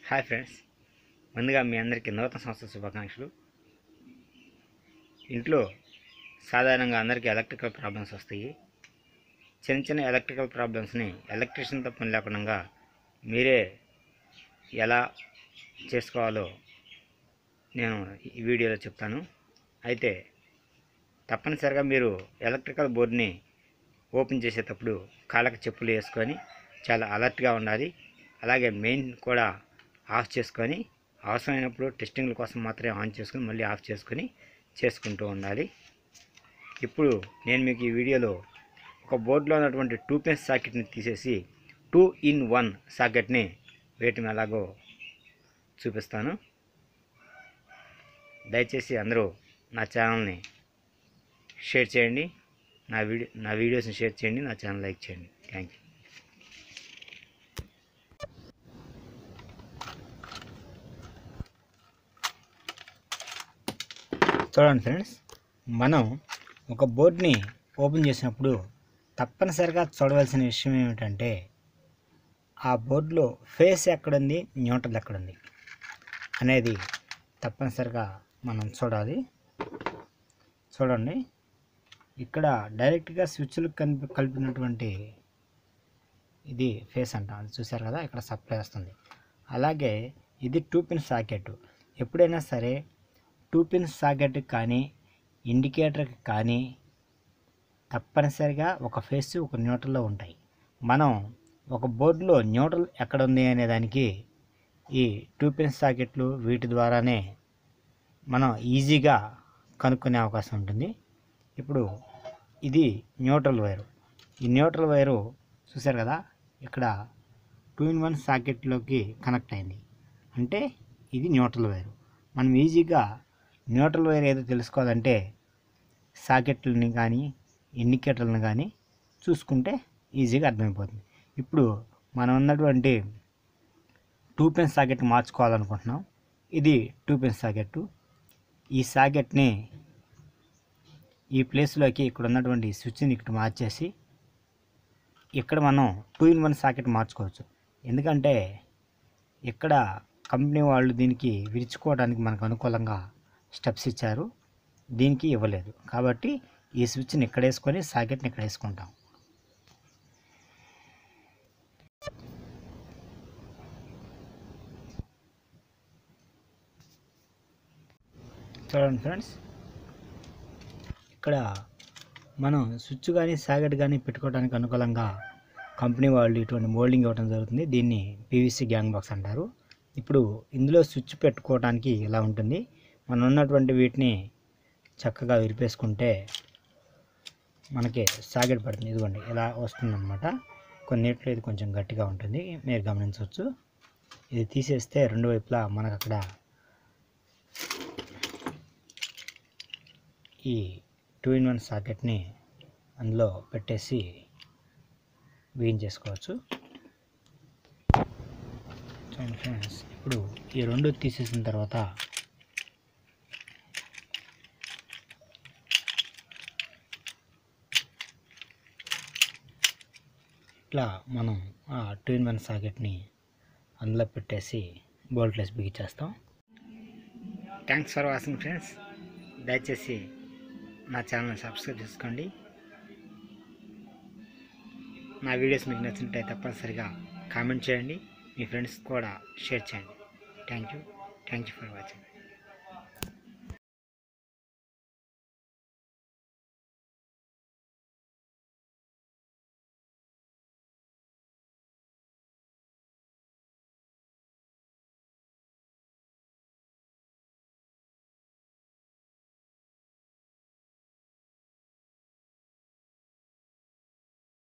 hi friends ముందుగా మీ అందరికీ నూతన సంవత్సర శుభాకాంక్షలు ఇంట్లో సాధారణంగా అందరికీ ఎలక్ట్రికల్ ప్రాబ్లమ్స్ వస్తాయి చిన్న చిన్న ఎలక్ట్రికల్ ప్రాబ్లమ్స్ని ఎలక్ట్రీషియన్తో పని లేకుండా మీరే ఎలా చేసుకోవాలో నేను ఈ వీడియోలో చెప్తాను అయితే తప్పనిసరిగా మీరు ఎలక్ట్రికల్ బోర్డ్ని ఓపెన్ చేసేటప్పుడు కాళ్ళకి చెప్పులు వేసుకొని చాలా అలర్ట్గా ఉండాలి అలాగే మెయిన్ కూడా ఆఫ్ చేసుకొని అవసరమైనప్పుడు టెస్టింగ్ల కోసం మాత్రమే ఆన్ చేసుకొని మళ్ళీ ఆఫ్ చేసుకొని చేసుకుంటూ ఉండాలి ఇప్పుడు నేను మీకు ఈ వీడియోలో ఒక బోర్డులో ఉన్నటువంటి టూ పిన్స్ సాకెట్ని తీసేసి టూ ఇన్ వన్ సాకెట్ని వేయటం ఎలాగో చూపిస్తాను దయచేసి అందరూ నా ఛానల్ని షేర్ చేయండి నా వీడియో నా వీడియోస్ని షేర్ చేయండి నా ఛానల్ లైక్ చేయండి థ్యాంక్ యూ చూడండి ఫ్రెండ్స్ మనం ఒక బోర్డ్ని ఓపెన్ చేసినప్పుడు తప్పనిసరిగా చూడవలసిన విషయం ఏమిటంటే ఆ బోర్డులో ఫేస్ ఎక్కడుంది న్యూట్రల్ ఎక్కడుంది అనేది తప్పనిసరిగా మనం చూడాలి చూడండి ఇక్కడ డైరెక్ట్గా స్విచ్లు కలిపి కలిపినటువంటి ఇది ఫేస్ అంటాం అది చూసారు కదా ఇక్కడ సప్లై వస్తుంది అలాగే ఇది టూ పిన్ సాకెట్ ఎప్పుడైనా సరే టూ పిన్ సాకెట్కి కానీ ఇండికేటర్కి కానీ తప్పనిసరిగా ఒక ఫేస్ ఒక న్యూట్రల్లో ఉంటాయి మనం ఒక బోర్డులో న్యూట్రల్ ఎక్కడ ఉంది అనే దానికి ఈ టూ పిన్ సాకెట్లు వీటి ద్వారానే మనం ఈజీగా కనుక్కునే అవకాశం ఉంటుంది ఇప్పుడు ఇది న్యూట్రల్ వైరు ఈ న్యూట్రల్ వైరు చూసారు కదా ఇక్కడ టూ ఇన్ వన్ సాకెట్లోకి కనెక్ట్ అయింది అంటే ఇది న్యూట్రల్ వైరు మనం ఈజీగా న్యూట్రల్ వైర్ ఏదో తెలుసుకోవాలంటే సాకెట్లని కానీ ఇండికేటర్లను కానీ చూసుకుంటే ఈజీగా అర్థమైపోతుంది ఇప్పుడు మనం ఉన్నటువంటి టూ పెన్ సాకెట్ మార్చుకోవాలనుకుంటున్నాం ఇది టూ పెన్ సాకెట్ ఈ సాకెట్ని ఈ ప్లేస్లోకి ఇక్కడ ఉన్నటువంటి స్విచ్ని ఇక్కడ మార్చేసి ఇక్కడ మనం టూ ఇన్ వన్ సాకెట్ మార్చుకోవచ్చు ఎందుకంటే ఇక్కడ కంపెనీ వాళ్ళు దీనికి విరుచుకోవడానికి మనకు అనుకూలంగా స్టెప్స్ ఇచ్చారు దీనికి ఇవ్వలేదు కాబట్టి ఈ స్విచ్ని ఇక్కడ వేసుకొని సాకెట్ని ఇక్కడ వేసుకుంటాం చూడండి ఫ్రెండ్స్ ఇక్కడ మనం స్విచ్ కానీ సాకెట్ కానీ పెట్టుకోవడానికి అనుకూలంగా కంపెనీ వాళ్ళు ఇటువంటి మోల్డింగ్ ఇవ్వడం జరుగుతుంది దీన్ని పీవీసీ గ్యాంగ్ బాక్స్ అంటారు ఇప్పుడు ఇందులో స్విచ్ పెట్టుకోవడానికి ఇలా ఉంటుంది మనం ఉన్నటువంటి వీటిని చక్కగా విరిపేసుకుంటే మనకి సాకెట్ పడుతుంది ఇదిగోండి ఇలా వస్తుందన్నమాట కొన్నిట్లో ఇది కొంచెం గట్టిగా ఉంటుంది మీరు గమనించవచ్చు ఇది తీసేస్తే రెండు వైపులా మనకు అక్కడ ఈ టూ ఇన్ వన్ సాకెట్ని అందులో పెట్టేసి వేయించేసుకోవచ్చు చూడండి ఫ్రెండ్స్ ఇప్పుడు ఈ రెండు తీసేసిన తర్వాత ఇట్లా మనం ఆ టూ ఇన్ వన్ సాకెట్ని అందులో పెట్టేసి బోల్ట్లెస్ బిగించేస్తాం థ్యాంక్స్ ఫర్ వాచింగ్ ఫ్రెండ్స్ దయచేసి నా ఛానల్ సబ్స్క్రైబ్ చేసుకోండి నా వీడియోస్ మీకు నచ్చినట్లయితే తప్పనిసరిగా కామెంట్ చేయండి మీ ఫ్రెండ్స్ కూడా షేర్ చేయండి thank you thank you for watching